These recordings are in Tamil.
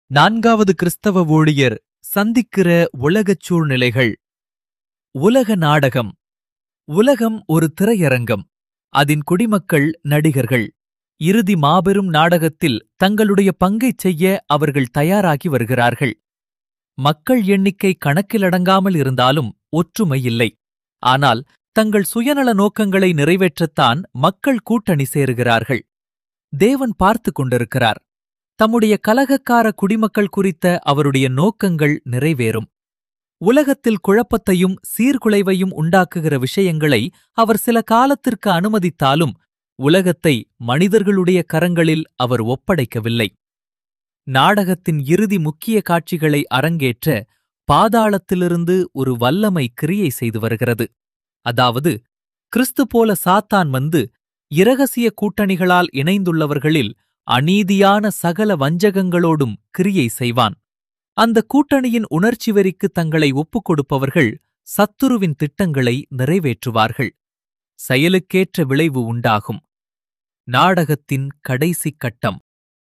நான்காவது கிறிஸ்தவ ஊழியர் சந்திக்கிற உலகச் சூழ்நிலைகள் உலக நாடகம் உலகம் ஒரு திரையரங்கம் அதன் குடிமக்கள் நடிகர்கள் இறுதி மாபெரும் நாடகத்தில் தங்களுடைய பங்கைச் செய்ய அவர்கள் தயாராகி வருகிறார்கள் மக்கள் எண்ணிக்கை கணக்கிலடங்காமல் இருந்தாலும் ஒற்றுமை இல்லை ஆனால் தங்கள் சுயநல நோக்கங்களை நிறைவேற்றத்தான் மக்கள் கூட்டணி சேருகிறார்கள் தேவன் பார்த்து கொண்டிருக்கிறார் தம்முடைய கலகக்கார குடிமக்கள் குறித்த அவருடைய நோக்கங்கள் நிறைவேறும் உலகத்தில் குழப்பத்தையும் சீர்குலைவையும் உண்டாக்குகிற விஷயங்களை அவர் சில காலத்திற்கு அனுமதித்தாலும் உலகத்தை மனிதர்களுடைய கரங்களில் அவர் ஒப்படைக்கவில்லை நாடகத்தின் இறுதி முக்கிய காட்சிகளை அரங்கேற்ற பாதாளத்திலிருந்து ஒரு வல்லமை கிரியை செய்து வருகிறது அதாவது கிறிஸ்து போல சாத்தான் வந்து இரகசிய கூட்டணிகளால் இணைந்துள்ளவர்களில் அநீதியான சகல வஞ்சகங்களோடும் கிரியை செய்வான் அந்த கூட்டணியின் உணர்ச்சி வெறிக்கு தங்களை ஒப்புக் கொடுப்பவர்கள் சத்துருவின் திட்டங்களை நிறைவேற்றுவார்கள் செயலுக்கேற்ற விளைவு உண்டாகும் நாடகத்தின் கடைசி கட்டம்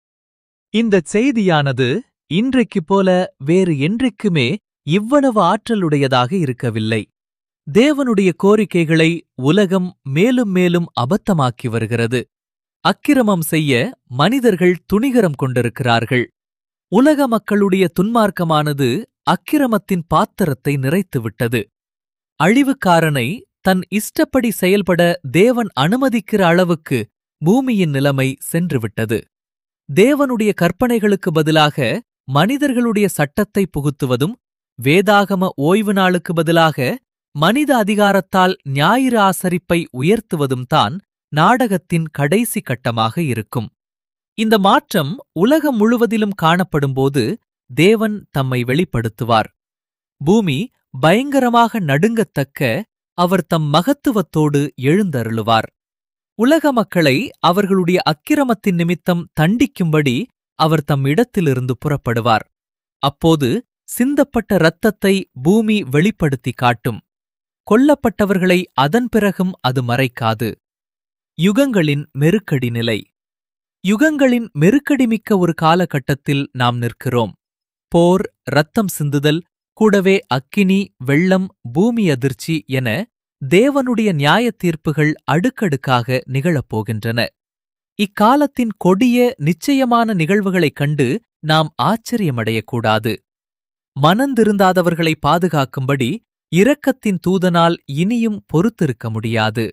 இந்தச் செய்தியானது இன்றைக்குப் போல வேறு என்றைக்குமே இவ்வளவு ஆற்றலுடையதாக இருக்கவில்லை தேவனுடைய கோரிக்கைகளை உலகம் மேலும் மேலும் அபத்தமாக்கி வருகிறது அக்கிரமம் செய்ய மனிதர்கள் துணிகரம் கொண்டிருக்கிறார்கள் உலக மக்களுடைய துன்மார்க்கமானது அக்கிரமத்தின் பாத்திரத்தை நிறைத்துவிட்டது அழிவுக்காரனை தன் இஷ்டப்படி செயல்பட தேவன் அனுமதிக்கிற அளவுக்கு பூமியின் நிலைமை சென்றுவிட்டது தேவனுடைய கற்பனைகளுக்கு பதிலாக மனிதர்களுடைய சட்டத்தை புகுத்துவதும் வேதாகம ஓய்வு நாளுக்கு பதிலாக மனித அதிகாரத்தால் ஞாயிறு ஆசரிப்பை உயர்த்துவதும் தான் நாடகத்தின் கடைசி கட்டமாக இருக்கும் இந்த மாற்றம் உலகம் முழுவதிலும் காணப்படும்போது தேவன் தம்மை வெளிப்படுத்துவார் பூமி பயங்கரமாக நடுங்கத்தக்க அவர் தம் மகத்துவத்தோடு எழுந்தருளுவார் உலக மக்களை அவர்களுடைய அக்கிரமத்தின் நிமித்தம் தண்டிக்கும்படி அவர் தம் இடத்திலிருந்து புறப்படுவார் அப்போது சிந்தப்பட்ட இரத்தத்தை பூமி வெளிப்படுத்தி காட்டும் கொல்லப்பட்டவர்களை அதன் பிறகும் அது மறைக்காது யுகங்களின் மெருக்கடி நிலை யுகங்களின் மெருக்கடிமிக்க ஒரு காலகட்டத்தில் நாம் நிற்கிறோம் போர் ரத்தம் சிந்துதல் கூடவே அக்கினி வெள்ளம் பூமி அதிர்ச்சி என தேவனுடைய நியாயத் தீர்ப்புகள் அடுக்கடுக்காக நிகழப்போகின்றன இக்காலத்தின் கொடிய நிச்சயமான நிகழ்வுகளைக் கண்டு நாம் ஆச்சரியமடையக்கூடாது மனந்திருந்தாதவர்களை பாதுகாக்கும்படி இரக்கத்தின் தூதனால் இனியும் பொறுத்திருக்க முடியாது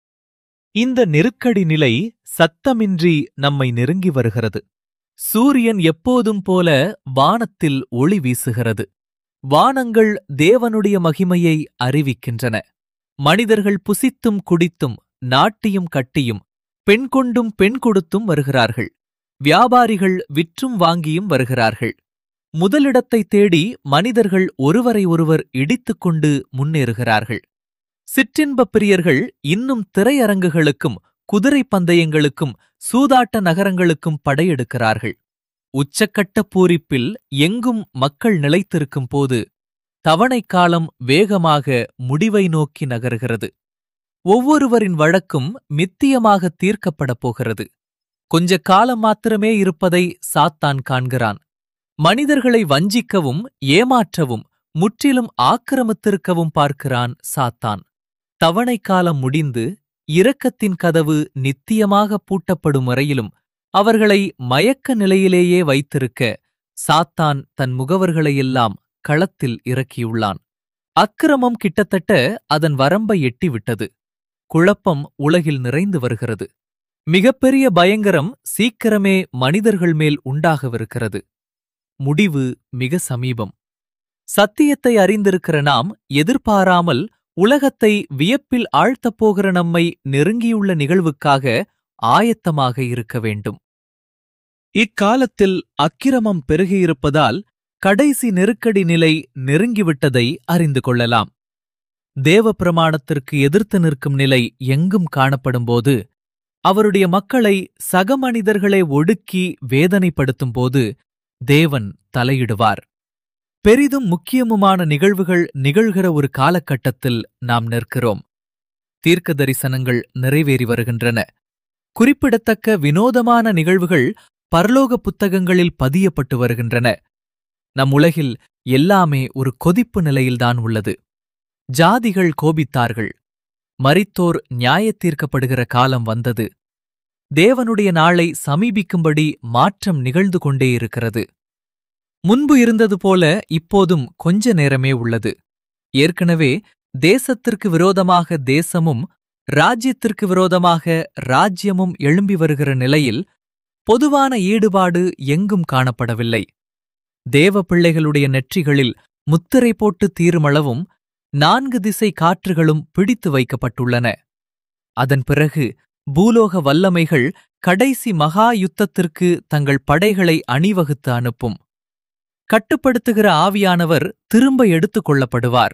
இந்த நெருக்கடி நிலை சத்தமின்றி நம்மை நெருங்கி வருகிறது சூரியன் எப்போதும் போல வானத்தில் ஒளி வீசுகிறது வானங்கள் தேவனுடைய மகிமையை அறிவிக்கின்றன மனிதர்கள் புசித்தும் குடித்தும் நாட்டியும் கட்டியும் பெண் கொண்டும் பெண் கொடுத்தும் வருகிறார்கள் வியாபாரிகள் விற்றும் வாங்கியும் வருகிறார்கள் முதலிடத்தை தேடி மனிதர்கள் ஒருவரை ஒருவர் இடித்துக் கொண்டு முன்னேறுகிறார்கள் சிற்றின்பப் பிரியர்கள் இன்னும் திரையரங்குகளுக்கும் குதிரை பந்தயங்களுக்கும் சூதாட்ட நகரங்களுக்கும் படையெடுக்கிறார்கள் உச்சக்கட்ட பூரிப்பில் எங்கும் மக்கள் நிலைத்திருக்கும் போது தவணைக்காலம் வேகமாக முடிவை நோக்கி நகருகிறது ஒவ்வொருவரின் வழக்கும் மித்தியமாக தீர்க்கப்படப் போகிறது கொஞ்ச காலம் மாத்திரமே இருப்பதை சாத்தான் காண்கிறான் மனிதர்களை வஞ்சிக்கவும் ஏமாற்றவும் முற்றிலும் ஆக்கிரமித்திருக்கவும் பார்க்கிறான் சாத்தான் தவணைக்காலம் முடிந்து இரக்கத்தின் கதவு நித்தியமாக பூட்டப்படும் வரையிலும் அவர்களை மயக்க நிலையிலேயே வைத்திருக்க சாத்தான் தன் முகவர்களையெல்லாம் களத்தில் இறக்கியுள்ளான் அக்கிரமம் கிட்டத்தட்ட அதன் வரம்பை எட்டிவிட்டது குழப்பம் உலகில் நிறைந்து வருகிறது மிகப்பெரிய பயங்கரம் சீக்கிரமே மனிதர்கள் மேல் உண்டாகவிருக்கிறது முடிவு மிக சமீபம் சத்தியத்தை அறிந்திருக்கிற நாம் எதிர்பாராமல் உலகத்தை வியப்பில் ஆழ்த்தப் போகிற நம்மை நெருங்கியுள்ள நிகழ்வுக்காக ஆயத்தமாக இருக்க வேண்டும் இக்காலத்தில் அக்கிரமம் பெருகியிருப்பதால் கடைசி நெருக்கடி நிலை நெருங்கிவிட்டதை அறிந்து கொள்ளலாம் தேவ பிரமாணத்திற்கு எதிர்த்து நிற்கும் நிலை எங்கும் காணப்படும்போது அவருடைய மக்களை சக மனிதர்களை ஒடுக்கி வேதனைப்படுத்தும்போது தேவன் தலையிடுவார் பெரிதும் முக்கியமுமான நிகழ்வுகள் நிகழ்கிற ஒரு காலகட்டத்தில் நாம் நிற்கிறோம் தீர்க்க தரிசனங்கள் நிறைவேறி வருகின்றன குறிப்பிடத்தக்க வினோதமான நிகழ்வுகள் பரலோக புத்தகங்களில் பதியப்பட்டு வருகின்றன நம் உலகில் எல்லாமே ஒரு கொதிப்பு நிலையில்தான் உள்ளது ஜாதிகள் கோபித்தார்கள் மரித்தோர் நியாயத்தீர்க்கப்படுகிற காலம் வந்தது தேவனுடைய நாளை சமீபிக்கும்படி மாற்றம் நிகழ்ந்து கொண்டே இருக்கிறது முன்பு இருந்தது போல இப்போதும் கொஞ்ச நேரமே உள்ளது ஏற்கனவே தேசத்திற்கு விரோதமாக தேசமும் ராஜ்யத்திற்கு விரோதமாக ராஜ்யமும் எழும்பி வருகிற நிலையில் பொதுவான ஈடுபாடு எங்கும் காணப்படவில்லை தேவ பிள்ளைகளுடைய நெற்றிகளில் முத்திரை போட்டு தீருமளவும் நான்கு திசை காற்றுகளும் பிடித்து வைக்கப்பட்டுள்ளன அதன் பிறகு பூலோக வல்லமைகள் கடைசி மகா யுத்தத்திற்கு தங்கள் படைகளை அணிவகுத்து அனுப்பும் கட்டுப்படுத்துகிற ஆவியானவர் திரும்ப எடுத்துக் கொள்ளப்படுவார்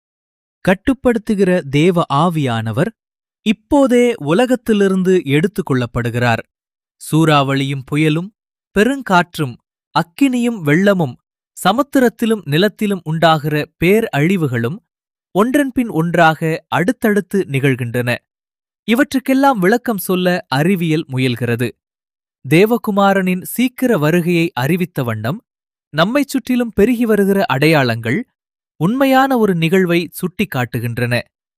கட்டுப்படுத்துகிற தேவ ஆவியானவர் இப்போதே உலகத்திலிருந்து எடுத்துக் கொள்ளப்படுகிறார் சூறாவளியும் புயலும் பெருங்காற்றும் அக்கினியும் வெள்ளமும் சமுத்திரத்திலும் நிலத்திலும் உண்டாகிற பேர் அழிவுகளும் ஒன்றன்பின் ஒன்றாக அடுத்தடுத்து நிகழ்கின்றன இவற்றுக்கெல்லாம் விளக்கம் சொல்ல அறிவியல் முயல்கிறது தேவகுமாரனின் சீக்கிர வருகையை அறிவித்த வண்ணம் நம்மைச் சுற்றிலும் பெருகி வருகிற அடையாளங்கள் உண்மையான ஒரு நிகழ்வை சுட்டிக்காட்டுகின்றன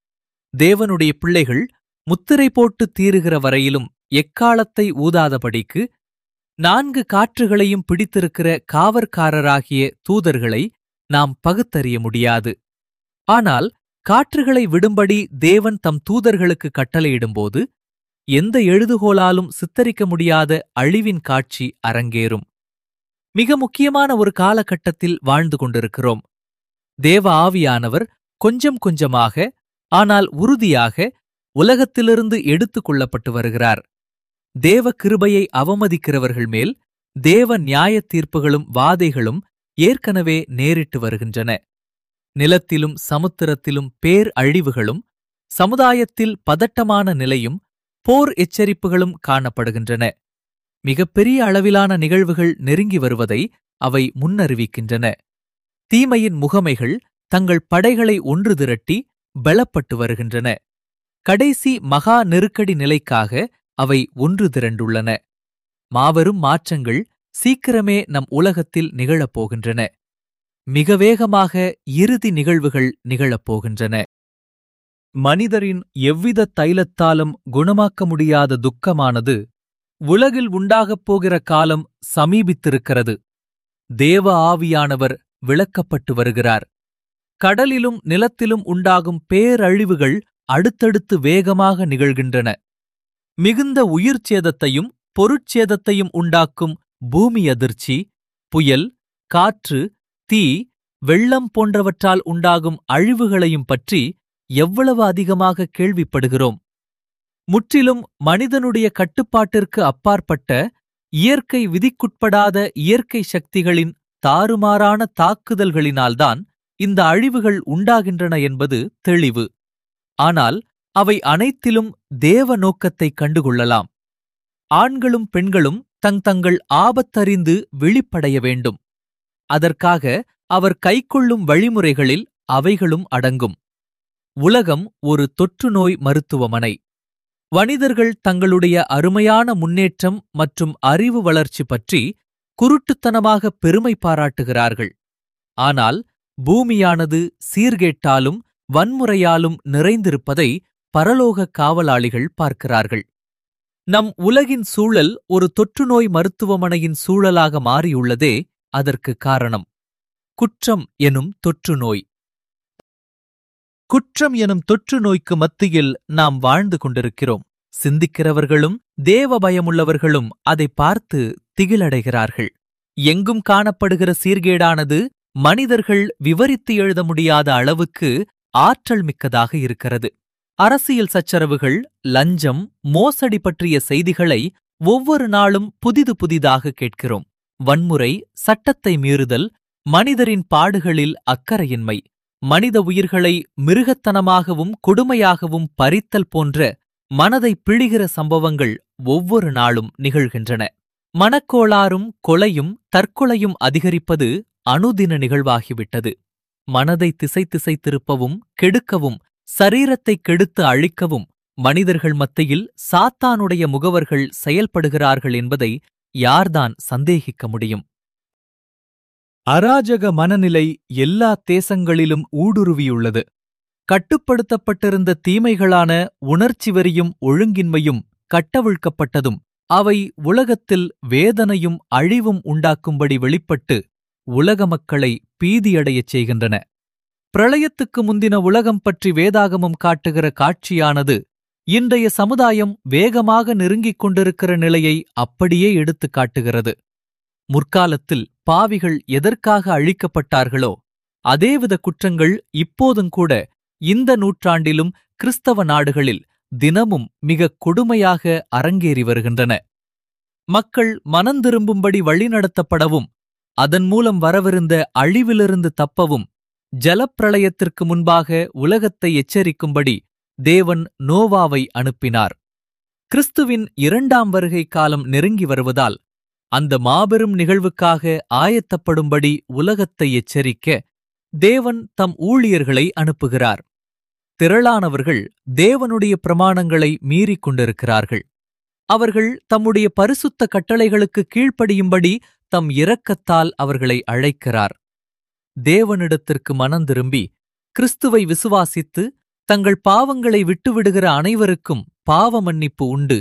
தேவனுடைய பிள்ளைகள் முத்திரை போட்டு தீருகிற வரையிலும் எக்காலத்தை ஊதாதபடிக்கு நான்கு காற்றுகளையும் பிடித்திருக்கிற காவற்காரராகிய தூதர்களை நாம் பகுத்தறிய முடியாது ஆனால் காற்றுகளை விடும்படி தேவன் தம் தூதர்களுக்கு கட்டளையிடும்போது எந்த எழுதுகோலாலும் சித்தரிக்க முடியாத அழிவின் காட்சி அரங்கேறும் மிக முக்கியமான ஒரு காலகட்டத்தில் வாழ்ந்து கொண்டிருக்கிறோம் தேவ ஆவியானவர் கொஞ்சம் கொஞ்சமாக ஆனால் உறுதியாக உலகத்திலிருந்து எடுத்துக் கொள்ளப்பட்டு வருகிறார் தேவ கிருபையை அவமதிக்கிறவர்கள் மேல் தேவ நியாயத் தீர்ப்புகளும் வாதைகளும் ஏற்கனவே நேரிட்டு வருகின்றன நிலத்திலும் சமுத்திரத்திலும் பேர் அழிவுகளும் சமுதாயத்தில் பதட்டமான நிலையும் போர் எச்சரிப்புகளும் காணப்படுகின்றன மிகப்பெரிய அளவிலான நிகழ்வுகள் நெருங்கி வருவதை அவை முன்னறிவிக்கின்றன தீமையின் முகமைகள் தங்கள் படைகளை ஒன்று திரட்டி பலப்பட்டு வருகின்றன கடைசி மகா நெருக்கடி நிலைக்காக அவை ஒன்று திரண்டுள்ளன மாபெரும் மாற்றங்கள் சீக்கிரமே நம் உலகத்தில் நிகழப்போகின்றன மிக வேகமாக இறுதி நிகழ்வுகள் நிகழப்போகின்றன மனிதரின் எவ்வித தைலத்தாலும் குணமாக்க முடியாத துக்கமானது உலகில் உண்டாகப் போகிற காலம் சமீபித்திருக்கிறது தேவ ஆவியானவர் விளக்கப்பட்டு வருகிறார் கடலிலும் நிலத்திலும் உண்டாகும் பேரழிவுகள் அடுத்தடுத்து வேகமாக நிகழ்கின்றன மிகுந்த உயிர்ச்சேதத்தையும் பொருட்சேதத்தையும் உண்டாக்கும் பூமி அதிர்ச்சி புயல் காற்று தீ வெள்ளம் போன்றவற்றால் உண்டாகும் அழிவுகளையும் பற்றி எவ்வளவு அதிகமாக கேள்விப்படுகிறோம் முற்றிலும் மனிதனுடைய கட்டுப்பாட்டிற்கு அப்பாற்பட்ட இயற்கை விதிக்குட்படாத இயற்கை சக்திகளின் தாறுமாறான தாக்குதல்களினால்தான் இந்த அழிவுகள் உண்டாகின்றன என்பது தெளிவு ஆனால் அவை அனைத்திலும் தேவ நோக்கத்தைக் கண்டுகொள்ளலாம் ஆண்களும் பெண்களும் தங் தங்கள் ஆபத்தறிந்து விழிப்படைய வேண்டும் அதற்காக அவர் கைக்கொள்ளும் வழிமுறைகளில் அவைகளும் அடங்கும் உலகம் ஒரு தொற்றுநோய் மருத்துவமனை வனிதர்கள் தங்களுடைய அருமையான முன்னேற்றம் மற்றும் அறிவு வளர்ச்சி பற்றி குருட்டுத்தனமாக பெருமை பாராட்டுகிறார்கள் ஆனால் பூமியானது சீர்கேட்டாலும் வன்முறையாலும் நிறைந்திருப்பதை பரலோக காவலாளிகள் பார்க்கிறார்கள் நம் உலகின் சூழல் ஒரு தொற்றுநோய் மருத்துவமனையின் சூழலாக மாறியுள்ளதே அதற்கு காரணம் குற்றம் எனும் தொற்றுநோய் குற்றம் எனும் தொற்று நோய்க்கு மத்தியில் நாம் வாழ்ந்து கொண்டிருக்கிறோம் சிந்திக்கிறவர்களும் தேவ பயமுள்ளவர்களும் அதை பார்த்து திகிலடைகிறார்கள் எங்கும் காணப்படுகிற சீர்கேடானது மனிதர்கள் விவரித்து எழுத முடியாத அளவுக்கு ஆற்றல் மிக்கதாக இருக்கிறது அரசியல் சச்சரவுகள் லஞ்சம் மோசடி பற்றிய செய்திகளை ஒவ்வொரு நாளும் புதிது புதிதாக கேட்கிறோம் வன்முறை சட்டத்தை மீறுதல் மனிதரின் பாடுகளில் அக்கறையின்மை மனித உயிர்களை மிருகத்தனமாகவும் கொடுமையாகவும் பறித்தல் போன்ற மனதை பிழிகிற சம்பவங்கள் ஒவ்வொரு நாளும் நிகழ்கின்றன மனக்கோளாறும் கொலையும் தற்கொலையும் அதிகரிப்பது அனுதின நிகழ்வாகிவிட்டது மனதை திசை திசை திருப்பவும் கெடுக்கவும் சரீரத்தை கெடுத்து அழிக்கவும் மனிதர்கள் மத்தியில் சாத்தானுடைய முகவர்கள் செயல்படுகிறார்கள் என்பதை யார்தான் சந்தேகிக்க முடியும் அராஜக மனநிலை எல்லா தேசங்களிலும் ஊடுருவியுள்ளது கட்டுப்படுத்தப்பட்டிருந்த தீமைகளான உணர்ச்சி வெறியும் ஒழுங்கின்மையும் கட்டவிழ்க்கப்பட்டதும் அவை உலகத்தில் வேதனையும் அழிவும் உண்டாக்கும்படி வெளிப்பட்டு உலக மக்களை பீதியடையச் செய்கின்றன பிரளயத்துக்கு முந்தின உலகம் பற்றி வேதாகமம் காட்டுகிற காட்சியானது இன்றைய சமுதாயம் வேகமாக நெருங்கிக் கொண்டிருக்கிற நிலையை அப்படியே எடுத்துக் காட்டுகிறது முற்காலத்தில் பாவிகள் எதற்காக அழிக்கப்பட்டார்களோ அதேவித குற்றங்கள் இப்போதும் கூட இந்த நூற்றாண்டிலும் கிறிஸ்தவ நாடுகளில் தினமும் மிக கொடுமையாக அரங்கேறி வருகின்றன மக்கள் மனந்திரும்பும்படி வழிநடத்தப்படவும் அதன் மூலம் வரவிருந்த அழிவிலிருந்து தப்பவும் ஜலப்பிரளயத்திற்கு முன்பாக உலகத்தை எச்சரிக்கும்படி தேவன் நோவாவை அனுப்பினார் கிறிஸ்துவின் இரண்டாம் வருகை காலம் நெருங்கி வருவதால் அந்த மாபெரும் நிகழ்வுக்காக ஆயத்தப்படும்படி உலகத்தை எச்சரிக்க தேவன் தம் ஊழியர்களை அனுப்புகிறார் திரளானவர்கள் தேவனுடைய பிரமாணங்களை மீறிக் கொண்டிருக்கிறார்கள் அவர்கள் தம்முடைய பரிசுத்த கட்டளைகளுக்கு கீழ்ப்படியும்படி தம் இரக்கத்தால் அவர்களை அழைக்கிறார் தேவனிடத்திற்கு மனந்திரும்பி கிறிஸ்துவை விசுவாசித்து தங்கள் பாவங்களை விட்டுவிடுகிற அனைவருக்கும் பாவ மன்னிப்பு உண்டு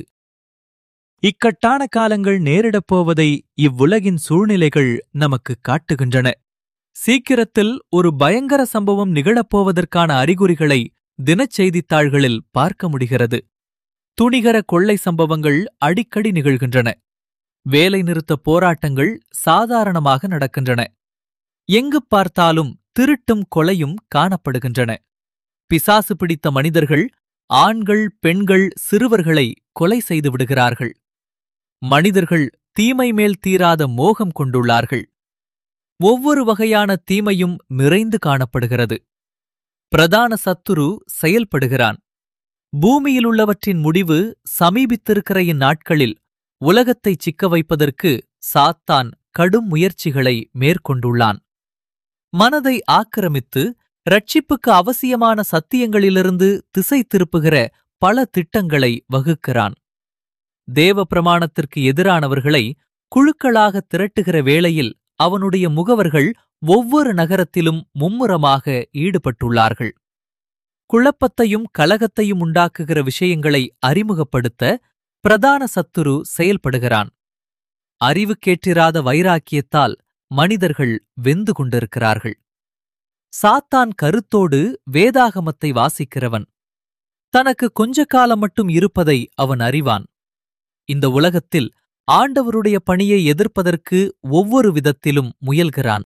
இக்கட்டான காலங்கள் நேரிடப் போவதை இவ்வுலகின் சூழ்நிலைகள் நமக்கு காட்டுகின்றன சீக்கிரத்தில் ஒரு பயங்கர சம்பவம் நிகழப்போவதற்கான அறிகுறிகளை தினச்செய்தித்தாள்களில் பார்க்க முடிகிறது துணிகர கொள்ளை சம்பவங்கள் அடிக்கடி நிகழ்கின்றன வேலை நிறுத்த போராட்டங்கள் சாதாரணமாக நடக்கின்றன எங்கு பார்த்தாலும் திருட்டும் கொலையும் காணப்படுகின்றன பிசாசு பிடித்த மனிதர்கள் ஆண்கள் பெண்கள் சிறுவர்களை கொலை செய்து விடுகிறார்கள் மனிதர்கள் தீமை மேல் தீராத மோகம் கொண்டுள்ளார்கள் ஒவ்வொரு வகையான தீமையும் நிறைந்து காணப்படுகிறது பிரதான சத்துரு செயல்படுகிறான் பூமியிலுள்ளவற்றின் முடிவு சமீபித்திருக்கிற இந்நாட்களில் உலகத்தை சிக்க வைப்பதற்கு சாத்தான் கடும் முயற்சிகளை மேற்கொண்டுள்ளான் மனதை ஆக்கிரமித்து ரட்சிப்புக்கு அவசியமான சத்தியங்களிலிருந்து திசை திருப்புகிற பல திட்டங்களை வகுக்கிறான் தேவ பிரமாணத்திற்கு எதிரானவர்களை குழுக்களாக திரட்டுகிற வேளையில் அவனுடைய முகவர்கள் ஒவ்வொரு நகரத்திலும் மும்முரமாக ஈடுபட்டுள்ளார்கள் குழப்பத்தையும் கலகத்தையும் உண்டாக்குகிற விஷயங்களை அறிமுகப்படுத்த பிரதான சத்துரு செயல்படுகிறான் அறிவுக்கேற்றிராத வைராக்கியத்தால் மனிதர்கள் வெந்து கொண்டிருக்கிறார்கள் சாத்தான் கருத்தோடு வேதாகமத்தை வாசிக்கிறவன் தனக்கு கொஞ்ச காலம் மட்டும் இருப்பதை அவன் அறிவான் இந்த உலகத்தில் ஆண்டவருடைய பணியை எதிர்ப்பதற்கு ஒவ்வொரு விதத்திலும் முயல்கிறான்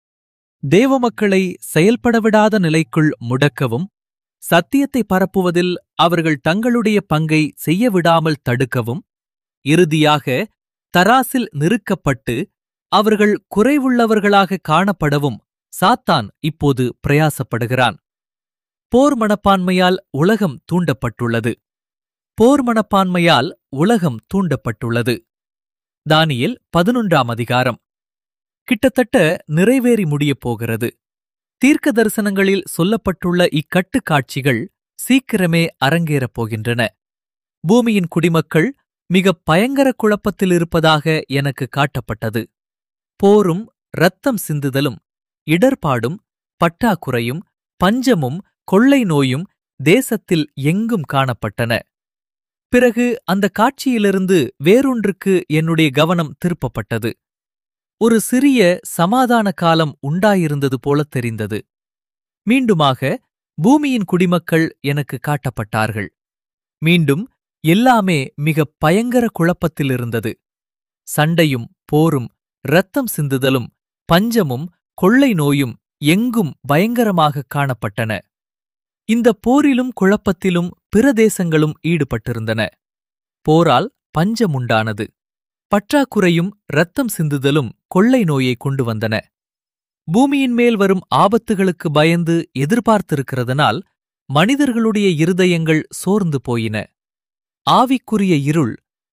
தேவமக்களை செயல்படவிடாத நிலைக்குள் முடக்கவும் சத்தியத்தை பரப்புவதில் அவர்கள் தங்களுடைய பங்கை செய்ய விடாமல் தடுக்கவும் இறுதியாக தராசில் நிறுக்கப்பட்டு அவர்கள் குறைவுள்ளவர்களாக காணப்படவும் சாத்தான் இப்போது பிரயாசப்படுகிறான் போர் மனப்பான்மையால் உலகம் தூண்டப்பட்டுள்ளது போர் மனப்பான்மையால் உலகம் தூண்டப்பட்டுள்ளது தானியேல் பதினொன்றாம் அதிகாரம் கிட்டத்தட்ட நிறைவேறி முடியப் போகிறது தீர்க்க தரிசனங்களில் சொல்லப்பட்டுள்ள இக்கட்டு காட்சிகள் சீக்கிரமே அரங்கேறப் போகின்றன பூமியின் குடிமக்கள் மிக பயங்கர குழப்பத்தில் இருப்பதாக எனக்கு காட்டப்பட்டது போரும் இரத்தம் சிந்துதலும் இடர்பாடும் பட்டாக்குறையும் பஞ்சமும் கொள்ளை நோயும் தேசத்தில் எங்கும் காணப்பட்டன பிறகு அந்த காட்சியிலிருந்து வேறொன்றுக்கு என்னுடைய கவனம் திருப்பப்பட்டது ஒரு சிறிய சமாதான காலம் உண்டாயிருந்தது போலத் தெரிந்தது மீண்டுமாக பூமியின் குடிமக்கள் எனக்கு காட்டப்பட்டார்கள் மீண்டும் எல்லாமே மிக பயங்கர குழப்பத்தில் இருந்தது சண்டையும் போரும் இரத்தம் சிந்துதலும் பஞ்சமும் கொள்ளை நோயும் எங்கும் பயங்கரமாக காணப்பட்டன இந்த போரிலும் குழப்பத்திலும் பிற தேசங்களும் ஈடுபட்டிருந்தன போரால் பஞ்சம் உண்டானது பற்றாக்குறையும் இரத்தம் சிந்துதலும் கொள்ளை நோயை கொண்டு வந்தன பூமியின் மேல் வரும் ஆபத்துகளுக்கு பயந்து எதிர்பார்த்திருக்கிறதனால் மனிதர்களுடைய இருதயங்கள் சோர்ந்து போயின ஆவிக்குரிய இருள்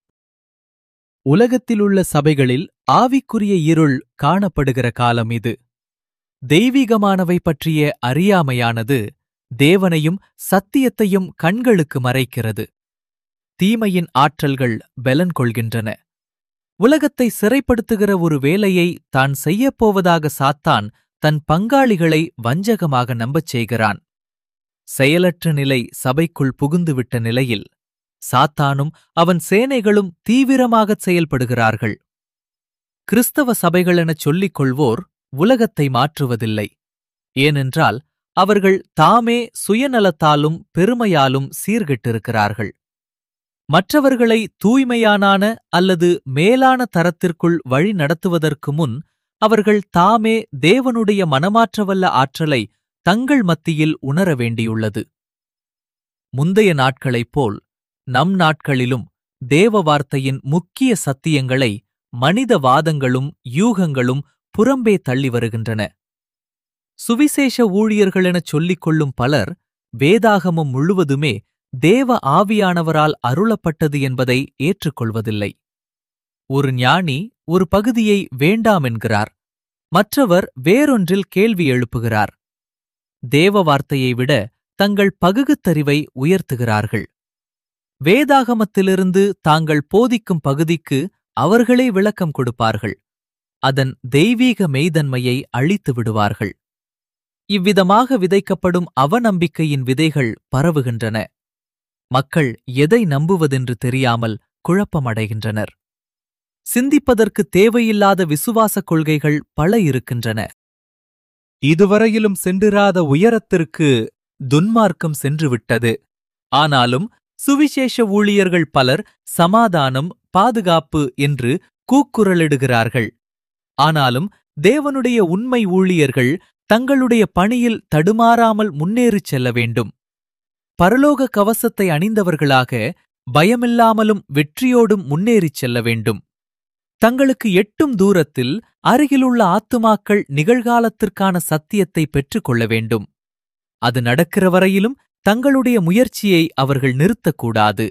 உலகத்திலுள்ள சபைகளில் ஆவிக்குரிய இருள் காணப்படுகிற காலம் இது தெய்வீகமானவை பற்றிய அறியாமையானது தேவனையும் சத்தியத்தையும் கண்களுக்கு மறைக்கிறது தீமையின் ஆற்றல்கள் பலன் கொள்கின்றன உலகத்தை சிறைப்படுத்துகிற ஒரு வேலையை தான் செய்யப்போவதாக சாத்தான் தன் பங்காளிகளை வஞ்சகமாக நம்பச் செய்கிறான் செயலற்ற நிலை சபைக்குள் புகுந்துவிட்ட நிலையில் சாத்தானும் அவன் சேனைகளும் தீவிரமாகச் செயல்படுகிறார்கள் கிறிஸ்தவ சபைகளெனச் சொல்லிக் கொள்வோர் உலகத்தை மாற்றுவதில்லை ஏனென்றால் அவர்கள் தாமே சுயநலத்தாலும் பெருமையாலும் சீர்கெட்டிருக்கிறார்கள் மற்றவர்களை தூய்மையானான அல்லது மேலான தரத்திற்குள் வழி நடத்துவதற்கு முன் அவர்கள் தாமே தேவனுடைய மனமாற்றவல்ல ஆற்றலை தங்கள் மத்தியில் உணர வேண்டியுள்ளது முந்தைய நாட்களைப் போல் நம் நாட்களிலும் தேவ வார்த்தையின் முக்கிய சத்தியங்களை மனித வாதங்களும் யூகங்களும் புறம்பே தள்ளி வருகின்றன சுவிசேஷ ஊழியர்களெனச் சொல்லிக் கொள்ளும் பலர் வேதாகமம் முழுவதுமே தேவ ஆவியானவரால் அருளப்பட்டது என்பதை ஏற்றுக்கொள்வதில்லை ஒரு ஞானி ஒரு பகுதியை வேண்டாம் என்கிறார் மற்றவர் வேறொன்றில் கேள்வி எழுப்புகிறார் தேவ வார்த்தையை விட தங்கள் பகுகுத்தறிவை உயர்த்துகிறார்கள் வேதாகமத்திலிருந்து தாங்கள் போதிக்கும் பகுதிக்கு அவர்களே விளக்கம் கொடுப்பார்கள் அதன் தெய்வீக மெய்தன்மையை அழித்து விடுவார்கள் இவ்விதமாக விதைக்கப்படும் அவநம்பிக்கையின் விதைகள் பரவுகின்றன மக்கள் எதை நம்புவதென்று தெரியாமல் குழப்பமடைகின்றனர் சிந்திப்பதற்கு தேவையில்லாத விசுவாசக் கொள்கைகள் பல இருக்கின்றன இதுவரையிலும் சென்றிராத உயரத்திற்கு துன்மார்க்கம் சென்றுவிட்டது ஆனாலும் சுவிசேஷ ஊழியர்கள் பலர் சமாதானம் பாதுகாப்பு என்று கூக்குரலிடுகிறார்கள் ஆனாலும் தேவனுடைய உண்மை ஊழியர்கள் தங்களுடைய பணியில் தடுமாறாமல் முன்னேறிச் செல்ல வேண்டும் பரலோக கவசத்தை அணிந்தவர்களாக பயமில்லாமலும் வெற்றியோடும் முன்னேறிச் செல்ல வேண்டும் தங்களுக்கு எட்டும் தூரத்தில் அருகிலுள்ள ஆத்துமாக்கள் நிகழ்காலத்திற்கான சத்தியத்தை பெற்றுக்கொள்ள வேண்டும் அது நடக்கிற வரையிலும் தங்களுடைய முயற்சியை அவர்கள் நிறுத்தக்கூடாது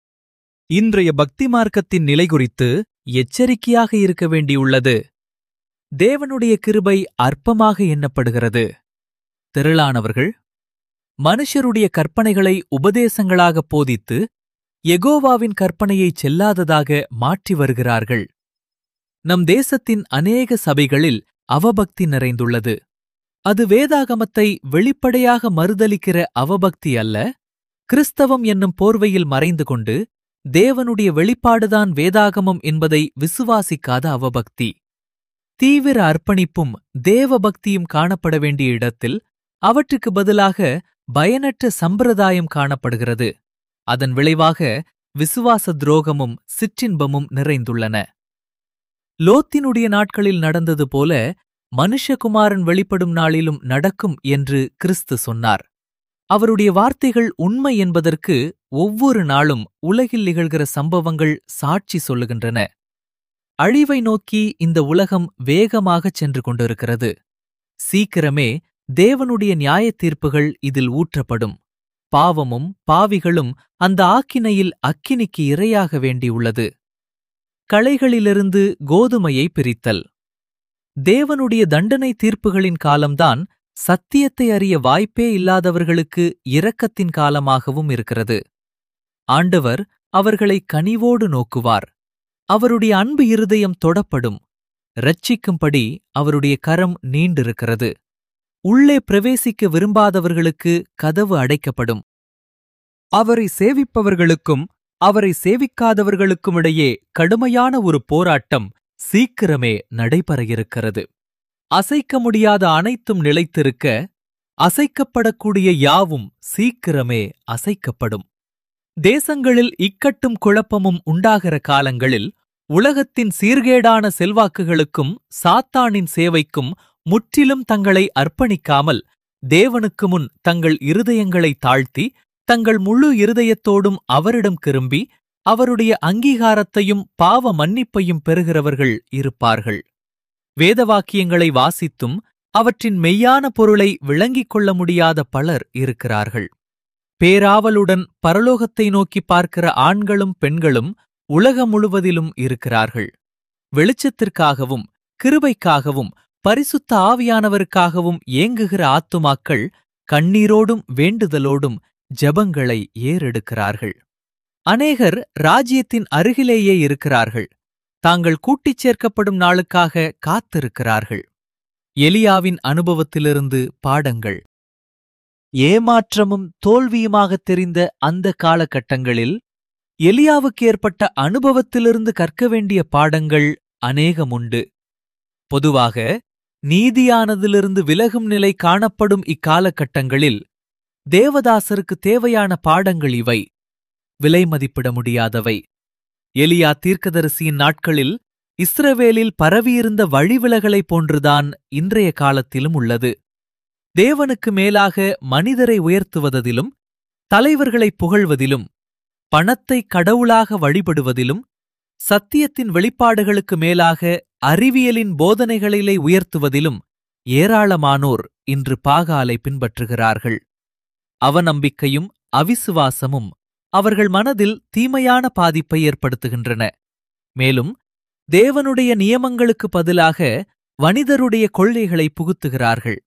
இன்றைய பக்தி மார்க்கத்தின் நிலை குறித்து எச்சரிக்கையாக இருக்க வேண்டியுள்ளது தேவனுடைய கிருபை அற்பமாக எண்ணப்படுகிறது திரளானவர்கள் மனுஷருடைய கற்பனைகளை உபதேசங்களாக போதித்து எகோவாவின் கற்பனையை செல்லாததாக மாற்றி வருகிறார்கள் நம் தேசத்தின் அநேக சபைகளில் அவபக்தி நிறைந்துள்ளது அது வேதாகமத்தை வெளிப்படையாக மறுதலிக்கிற அவபக்தி அல்ல கிறிஸ்தவம் என்னும் போர்வையில் மறைந்து கொண்டு தேவனுடைய வெளிப்பாடுதான் வேதாகமம் என்பதை விசுவாசிக்காத அவபக்தி தீவிர அர்ப்பணிப்பும் தேவபக்தியும் காணப்பட வேண்டிய இடத்தில் அவற்றுக்கு பதிலாக பயனற்ற சம்பிரதாயம் காணப்படுகிறது அதன் விளைவாக விசுவாச துரோகமும் சிற்றின்பமும் நிறைந்துள்ளன லோத்தினுடைய நாட்களில் நடந்தது போல மனுஷகுமாரன் வெளிப்படும் நாளிலும் நடக்கும் என்று கிறிஸ்து சொன்னார் அவருடைய வார்த்தைகள் உண்மை என்பதற்கு ஒவ்வொரு நாளும் உலகில் நிகழ்கிற சம்பவங்கள் சாட்சி சொல்லுகின்றன அழிவை நோக்கி இந்த உலகம் வேகமாகச் சென்று கொண்டிருக்கிறது சீக்கிரமே தேவனுடைய நியாயத் தீர்ப்புகள் இதில் ஊற்றப்படும் பாவமும் பாவிகளும் அந்த ஆக்கினையில் அக்கினிக்கு இரையாக வேண்டியுள்ளது களைகளிலிருந்து கோதுமையை பிரித்தல் தேவனுடைய தண்டனை தீர்ப்புகளின் காலம்தான் சத்தியத்தை அறிய வாய்ப்பே இல்லாதவர்களுக்கு இரக்கத்தின் காலமாகவும் இருக்கிறது ஆண்டவர் அவர்களை கனிவோடு நோக்குவார் அவருடைய அன்பு இருதயம் தொடப்படும் ரட்சிக்கும்படி அவருடைய கரம் நீண்டிருக்கிறது உள்ளே பிரவேசிக்க விரும்பாதவர்களுக்கு கதவு அடைக்கப்படும் அவரை சேவிப்பவர்களுக்கும் அவரை சேவிக்காதவர்களுக்கும் இடையே கடுமையான ஒரு போராட்டம் சீக்கிரமே நடைபெற இருக்கிறது அசைக்க முடியாத அனைத்தும் நிலைத்திருக்க அசைக்கப்படக்கூடிய யாவும் சீக்கிரமே அசைக்கப்படும் தேசங்களில் இக்கட்டும் குழப்பமும் உண்டாகிற காலங்களில் உலகத்தின் சீர்கேடான செல்வாக்குகளுக்கும் சாத்தானின் சேவைக்கும் முற்றிலும் தங்களை அர்ப்பணிக்காமல் தேவனுக்கு முன் தங்கள் இருதயங்களை தாழ்த்தி தங்கள் முழு இருதயத்தோடும் அவரிடம் திரும்பி அவருடைய அங்கீகாரத்தையும் பாவ மன்னிப்பையும் பெறுகிறவர்கள் இருப்பார்கள் வேதவாக்கியங்களை வாசித்தும் அவற்றின் மெய்யான பொருளை விளங்கிக் கொள்ள முடியாத பலர் இருக்கிறார்கள் பேராவலுடன் பரலோகத்தை நோக்கி பார்க்கிற ஆண்களும் பெண்களும் உலகம் முழுவதிலும் இருக்கிறார்கள் வெளிச்சத்திற்காகவும் கிருபைக்காகவும் பரிசுத்த ஆவியானவருக்காகவும் ஏங்குகிற ஆத்துமாக்கள் கண்ணீரோடும் வேண்டுதலோடும் ஜெபங்களை ஏறெடுக்கிறார்கள் அநேகர் ராஜ்யத்தின் அருகிலேயே இருக்கிறார்கள் தாங்கள் கூட்டிச் சேர்க்கப்படும் நாளுக்காக காத்திருக்கிறார்கள் எலியாவின் அனுபவத்திலிருந்து பாடங்கள் ஏமாற்றமும் தோல்வியுமாகத் தெரிந்த அந்த காலகட்டங்களில் எலியாவுக்கு ஏற்பட்ட அனுபவத்திலிருந்து கற்க வேண்டிய பாடங்கள் அநேகமுண்டு பொதுவாக நீதியானதிலிருந்து விலகும் நிலை காணப்படும் இக்காலகட்டங்களில் தேவதாசருக்கு தேவையான பாடங்கள் இவை விலை மதிப்பிட முடியாதவை எலியா தீர்க்கதரிசியின் நாட்களில் இஸ்ரவேலில் பரவியிருந்த வழிவிலகலைப் போன்றுதான் இன்றைய காலத்திலும் உள்ளது தேவனுக்கு மேலாக மனிதரை உயர்த்துவதிலும் தலைவர்களை புகழ்வதிலும் பணத்தை கடவுளாக வழிபடுவதிலும் சத்தியத்தின் வெளிப்பாடுகளுக்கு மேலாக அறிவியலின் போதனைகளிலே உயர்த்துவதிலும் ஏராளமானோர் இன்று பாகாலை பின்பற்றுகிறார்கள் அவநம்பிக்கையும் அவிசுவாசமும் அவர்கள் மனதில் தீமையான பாதிப்பை ஏற்படுத்துகின்றன மேலும் தேவனுடைய நியமங்களுக்கு பதிலாக வனிதருடைய கொள்கைகளை புகுத்துகிறார்கள்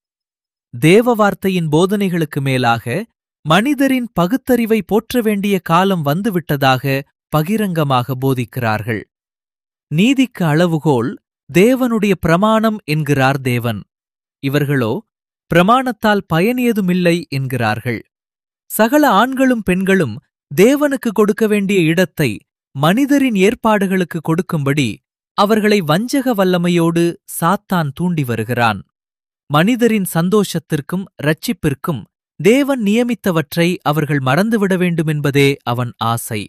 தேவ வார்த்தையின் போதனைகளுக்கு மேலாக மனிதரின் பகுத்தறிவை போற்ற வேண்டிய காலம் வந்துவிட்டதாக பகிரங்கமாக போதிக்கிறார்கள் நீதிக்கு அளவுகோல் தேவனுடைய பிரமாணம் என்கிறார் தேவன் இவர்களோ பிரமாணத்தால் பயன் ஏதுமில்லை என்கிறார்கள் சகல ஆண்களும் பெண்களும் தேவனுக்கு கொடுக்க வேண்டிய இடத்தை மனிதரின் ஏற்பாடுகளுக்கு கொடுக்கும்படி அவர்களை வஞ்சக வல்லமையோடு சாத்தான் தூண்டி வருகிறான் மனிதரின் சந்தோஷத்திற்கும் இரட்சிப்பிற்கும் தேவன் நியமித்தவற்றை அவர்கள் மறந்துவிட வேண்டுமென்பதே அவன் ஆசை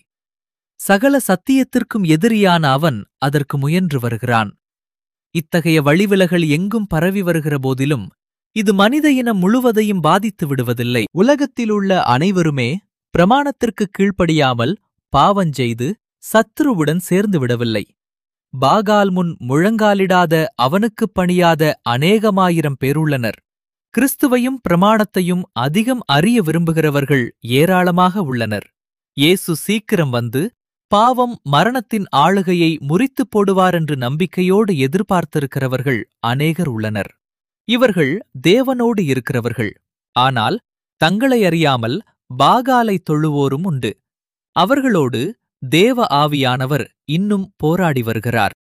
சகல சத்தியத்திற்கும் எதிரியான அவன் அதற்கு முயன்று வருகிறான் இத்தகைய வழிவிலகல் எங்கும் பரவி வருகிற போதிலும் இது மனித இனம் முழுவதையும் பாதித்து விடுவதில்லை உலகத்திலுள்ள அனைவருமே பிரமாணத்திற்கு கீழ்ப்படியாமல் பாவஞ்செய்து சத்ருவுடன் சேர்ந்து விடவில்லை பாகால் முன் முழங்காலிடாத அவனுக்குப் பணியாத அநேகமாயிரம் பேருள்ளனர் கிறிஸ்துவையும் பிரமாணத்தையும் அதிகம் அறிய விரும்புகிறவர்கள் ஏராளமாக உள்ளனர் இயேசு சீக்கிரம் வந்து பாவம் மரணத்தின் ஆளுகையை முறித்துப் போடுவார் என்று நம்பிக்கையோடு எதிர்பார்த்திருக்கிறவர்கள் அநேகர் உள்ளனர் இவர்கள் தேவனோடு இருக்கிறவர்கள் ஆனால் தங்களை அறியாமல் பாகாலை தொழுவோரும் உண்டு அவர்களோடு தேவ ஆவியானவர் இன்னும் போராடி வருகிறார்